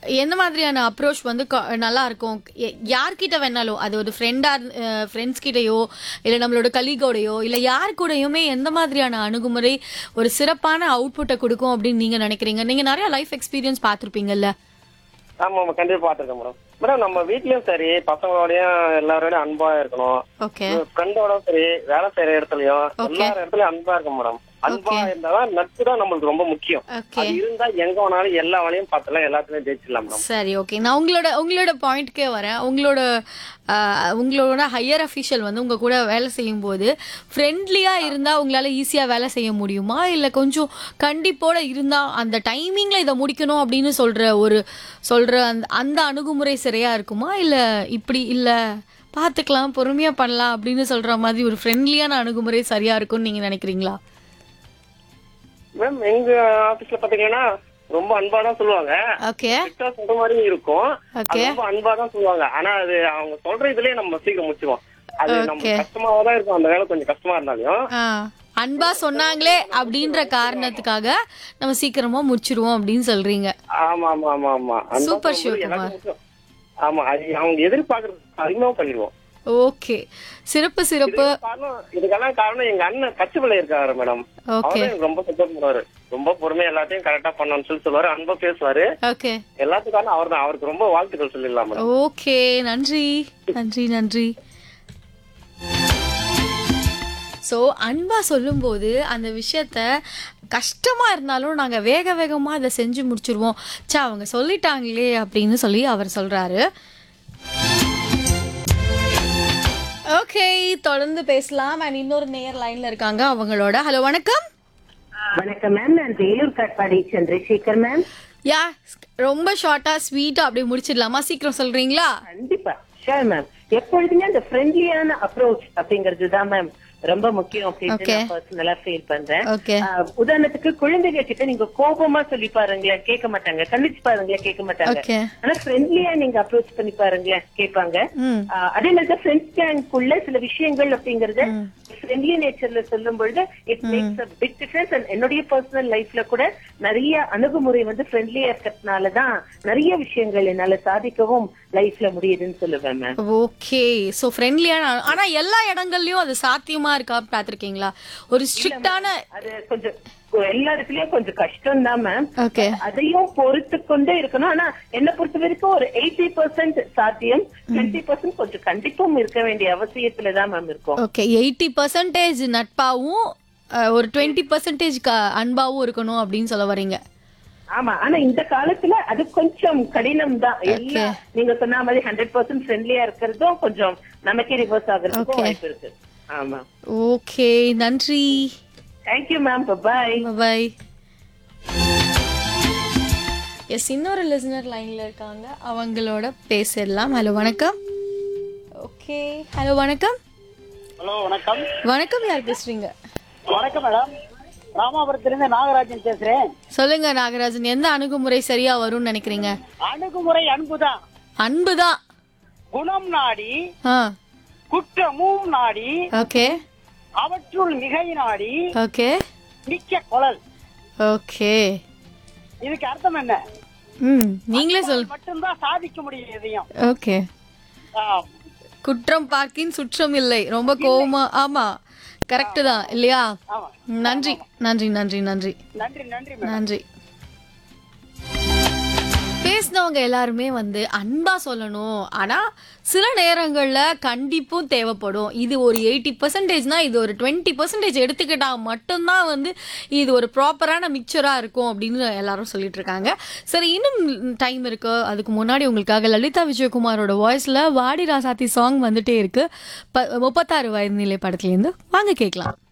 எந்த மாதிரியான அப்ரோச் வந்து க- நல்லா இருக்கும் எ- யார்கிட்ட வேணாலும் அது ஒரு ஃப்ரெண்டா ஃப்ரெண்ட்ஸ் கிட்டயோ இல்ல நம்மளோட கலீகோடையோ இல்ல யார் கூடயுமே எந்த மாதிரியான அணுகுமுறை ஒரு சிறப்பான அவுட்புட்டை கொடுக்கும் அப்படின்னு நீங்க நினைக்கிறீங்க நீங்க நிறைய லைஃப் எக்ஸ்பீரியன்ஸ் பார்த்திருப்பீங்கல்ல ஆமா ஆமா கண்டிப்பா பாத்துருக்கேன் மேடம் மேடம் நம்ம வீட்லயும் சரி பசங்களோடயும் எல்லாரோடயும் அன்பா இருக்கணும் ஓகே ஃப்ரெண்டோட சரி வேலை செய்யற இடத்துலயும் Okay. எல்லா இடத்துலயும் அன்பா இருக்கும் மேடம் அன்பா Okay. இருந்தாதான் நட்பு தான் நம்மளுக்கு ரொம்ப முக்கியம் ஓகே அது இருந்தா எங்க வேணாலும் எல்லா வேலையும் பார்த்தலாம் எல்லாத்துலயும் ஜெயிச்சிடலாம் மேடம் சரி ஓகே நான் உங்களோட உங்களோட பாயிண்ட்க்கே வரேன் உங்களோட ஆஹ், உங்களோட ஹையர் அஃபிஷியல் வந்து உங்க கூட வேலை செய்யும் போது ஃப்ரெண்ட்லியா இருந்தா உங்களால ஈஸியா வேலை செய்ய முடியுமா இல்ல கொஞ்சம் கண்டிப்போட இருந்தா அந்த டைமிங்ல இதை முடிக்கணும் அப்படின்னு சொல்ற ஒரு சொல்ற அந்த அந்த அணுகுமுறை சரியா இருக்குமா இல்ல இப்படி இல்ல பார்த்துக்கலாம் பொறுமையா பண்ணலாம் அப்படின்னு சொல்ற மாதிரி ஒரு ஃப்ரெண்ட்லியான அணுகுமுறை சரியா இருக்கும்னு நீங்க நினைக்கிறீங்களா மேம் எங்க ஆபீஸ்ல பாத்தீங்கன்னா ரொம்ப அன்பா தான் சொல்லுவாங்க ஓகே கிட்ட சொல்ற மாதிரி இருக்கும் அது Okay. ரொம்ப அன்பா தான் சொல்லுவாங்க ஆனா அது அவங்க சொல்ற இதுலயே நம்ம சீக்கிரம் முடிச்சிருவோம் அது நம்ம Okay. கஷ்டமாவா தான் இருக்கும் அந்த வேலை கொஞ்சம் கஷ்டமா இருந்தாலும் ஆ, அன்பா சொன்னாங்களே அப்படின்ற காரணத்துக்காக நம்ம சீக்கிரமா முடிச்சிருவோம் அப்படின்னு சொல்றீங்க ஆமா ஆமா ஆமா ஆமா அன்பா Super சொல்லும்போது சிவகுமார். எல்லாத்தையும் முடிச்சிருவோம். ஆமா அது அவங்க எதிர்பார்க்கறது அதிகமா பண்ணிடுவோம் ஓகே சிறப்பு சிறப்பு இதுக்கு காரணம் இதுக்கெல்லாம் காரணம் எங்க அண்ணன் பச்சை பிள்ளை இருக்காரு மேடம் ஓகே அவரும் எனக்கு ரொம்ப சப்போர்ட் பண்ணுவாரு ரொம்ப பொறுமையா எல்லாத்தையும் கரெக்டா பண்ணணும்னு சொல்லி சொல்லுவாரு அன்பா பேசுவாரு ஓகே எல்லாத்துக்கான அவர் தான் அவருக்கு ரொம்ப வாழ்த்துக்கள் சொல்லிடலாம் மேடம் ஓகே நன்றி நன்றி நன்றி ஸோ அன்பா சொல்லும்போது அந்த விஷயத்த கஷ்டமா இருந்தாலும் நாங்க வேக வேகமா அதை செஞ்சு முடிச்சிருவோம் சே அவங்க சொல்லிட்டாங்களே அப்படின்னு சொல்லி அவர் சொல்றாரு ஓகே தொடர்ந்து பேசலாம் அண்ட் இன்னொரு நேர் லைன்ல இருக்காங்க அவங்களோட ஹலோ வணக்கம் வணக்கம் மேம் நான் வேலூர் காட்பாடி சந்திரசேகர் மேம் யா ரொம்ப ஷார்ட்டா ஸ்வீட்டா அப்படியே முடிச்சிடலாமா சீக்கிரம் சொல்றீங்களா கண்டிப்பா ஷோர் மேம் எப்பொழுதுமே அந்த ஃப்ரெண்ட்லியான அப்ரோச் அப்படிங்கிறது தான் மேம் ரொம்ப முக்கியம் அப்படின்னு Okay. நான் பர்சனலா ஃபீல் பண்றேன் ஓகே ஆஹ், உதாரணத்துக்கு குழந்தைங்க கிட்ட நீங்க கோபமா சொல்லி பாருங்களேன் கேட்க மாட்டாங்க கண்டிச்சு பாருங்களேன் கேட்க மாட்டாங்க ஓகே ஆனா ஃப்ரெண்ட்லியா நீங்க அப்ரோச் பண்ணி பாருங்களேன் கேட்பாங்க ம் ஆஹ், அதே மாதிரி தான் ஃப்ரெண்ட்ஸ் கேங்குள்ள சில விஷயங்கள் அப்படிங்கறத ஃப்ரெண்ட்லி நேச்சர்ல சொல்லும் பொழுது it makes a big difference and என்னுடைய பர்சனல் லைஃப்ல கூட நிறைய அணுகுமுறை வந்து ஃப்ரெண்ட்லியா இருக்கிறதுனால தான் நிறைய விஷயங்கள் என்னால சாதிக்கவும் லைஃப்ல முடியுதுன்னு சொல்லுவேன் மேம் ஓகே சோ ஃப்ரெண்ட்லியான ஆனா எல்லா இடங்கள்லயும் அது சாத்தியமா இருக்கா பாத்திருக்கீங்களா ஒரு ஸ்ட்ரிக்டான அது கொஞ்சம் எல்லா இடத்துலயும் கொஞ்சம் கஷ்டம் தான் மேம் ஓகே அதையும் பொறுத்து கொண்டே இருக்கணும் ஆனா என்ன பொறுத்த வரைக்கும் ஒரு எயிட்டி பர்சன்ட் சாத்தியம் டுவெண்ட்டி பர்சன்ட் கொஞ்சம் கண்டிப்பும் இருக்க வேண்டிய அவசியத்துல தான் மேம் இருக்கும் ஓகே எயிட்டி பர்சன்டேஜ் நட்பாவும் அஹ், ஒரு டுவெண்ட்டி பர்சன்டேஜ் அன்பாவும் இருக்கணும் அப்படின்னு சொல்ல வரீங்க ஆமா ஆனா இந்த காலத்துல அது கொஞ்சம் கடினம் தான் எல்லாம் நீங்க சொன்ன மாதிரி ஹண்ட்ரட் பர்சன்ட் ஃப்ரெண்ட்லியா இருக்கிறதும் கொஞ்சம் நமக்கே ரிவர்ஸ் ஆகுறதுக்கும் Okay. வாய்ப்பு இருக்கு ஆமா ஓகே நன்றி thank you ma'am bye bye yes இன்னொரு லிசனர் லைன்ல இருக்காங்க அவங்களோட பேசிடலாம் ஹலோ வணக்கம் ஓகே ஹலோ வணக்கம் ஹலோ வணக்கம் வணக்கம் யார் பேசுறீங்க வணக்கம் மேடம் ராமாபுரத்திலிருந்து நாகராஜன் பேசுறேன் சொல்லுங்க நாகராஜன் எந்த அணுகுமுறை சரியா வரும்னு நினைக்கிறீங்க அணுகுமுறை அன்புதான் அன்புதான் குணம் நாடி ஆ குற்றமும் நாடி ஓகே அவற்றுள் மிகை நாடி ஓகே மிக்க குழல் ஓகே இதுக்கு அர்த்தம் என்ன ம் நீங்களே சொல் மட்டும்தான் சாதிக்க முடியும் எதையும் ஓகே ஆம். குற்றம் பார்க்கின் சுற்றம் இல்லை ரொம்ப கோவமா ஆமா கரெக்ட் தான் இல்லையா ஆமா நன்றி நன்றி நன்றி நன்றி நன்றி நன்றி மேடம் நன்றி பேசினவங்க எல்லாருமே வந்து அன்பா சொல்லணும் ஆனா சில நேரங்கள்ல கண்டிப்பும் தேவைப்படும் இது ஒரு எயிட்டி பர்சன்டேஜ்னா இது ஒரு டுவெண்ட்டி பர்சன்டேஜ் எடுத்துக்கிட்டா மட்டும்தான் வந்து இது ஒரு ப்ராப்பரான மிக்சரா இருக்கும் அப்படின்னு எல்லாரும் சொல்லிட்டு இருக்காங்க சரி இன்னும் டைம் இருக்கு அதுக்கு முன்னாடி உங்களுக்காக லலிதா விஜயகுமாரோட வாய்ஸ்ல வாடி ராசாத்தி சாங் வந்துட்டே இருக்கு ப- முப்பத்தாறு வயது நிலை படத்துலேருந்து வாங்க கேட்கலாம்